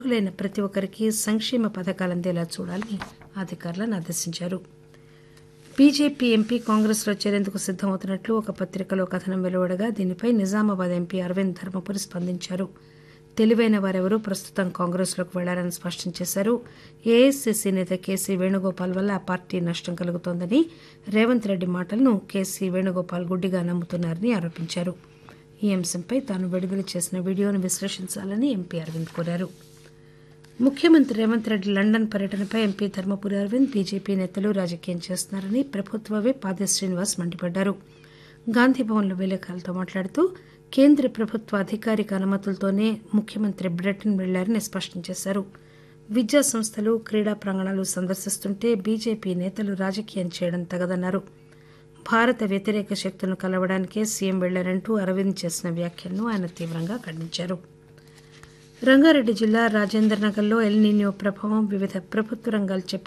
అర్హులైన ప్రతి ఒక్కరికి సంక్షేమ పథకాలు అందేలా చూడాలని అధికారులను ఆదేశించారు బీజేపీ ఎంపీ కాంగ్రెస్లో చేరేందుకు సిద్దమవుతున్నట్లు ఒక పత్రికలో కథనం వెలువడగా దీనిపై నిజామాబాద్ ఎంపీ అరవింద్ ధర్మపురి స్పందించారు తెలివైన వారెవరూ ప్రస్తుతం కాంగ్రెస్లోకి వెళ్లారని స్పష్టం చేశారు ఏఐసీసీ నేత కేసీ వేణుగోపాల్ వల్ల ఆ పార్టీ నష్టం కలుగుతోందని రేవంత్ రెడ్డి మాటలను కేసీ వేణుగోపాల్ గుడ్డిగా నమ్ముతున్నారని ఆరోపించారు ఈ అంశంపై తాను విడుదల చేసిన వీడియోను విశ్లేషించాలని ఎంపీ అరవింద్ కోరారు ముఖ్యమంత్రి రేవంత్ రెడ్డి లండన్ పర్యటనపై ఎంపీ ధర్మపురి అరవింద్ బీజేపీ నేతలు రాజకీయం చేస్తున్నారని ప్రభుత్వ విప్ ఆది శ్రీనివాస్ మండిపడ్డారు గాంధీభవన్లో విలేకరులతో మాట్లాడుతూ కేంద్ర ప్రభుత్వ అధికారిక అనుమతులతోనే ముఖ్యమంత్రి బ్రిటన్ వెళ్లారని స్పష్టం చేశారు విద్యా సంస్థలు క్రీడా ప్రాంగణాలు సందర్శిస్తుంటే బీజేపీ నేతలు రాజకీయం చేయడం తగదన్నారు భారత వ్యతిరేక శక్తులను కలవడానికే సీఎం వెళ్లారంటూ అరవింద్ చేసిన వ్యాఖ్యలను ఆయన తీవ్రంగా ఖండించారు రంగారెడ్డి జిల్లా రాజేంద్రనగర్లో ఎల్ నీనియో ప్రభావం వివిధ ప్రభుత్వ రంగాలు చేపట్టిన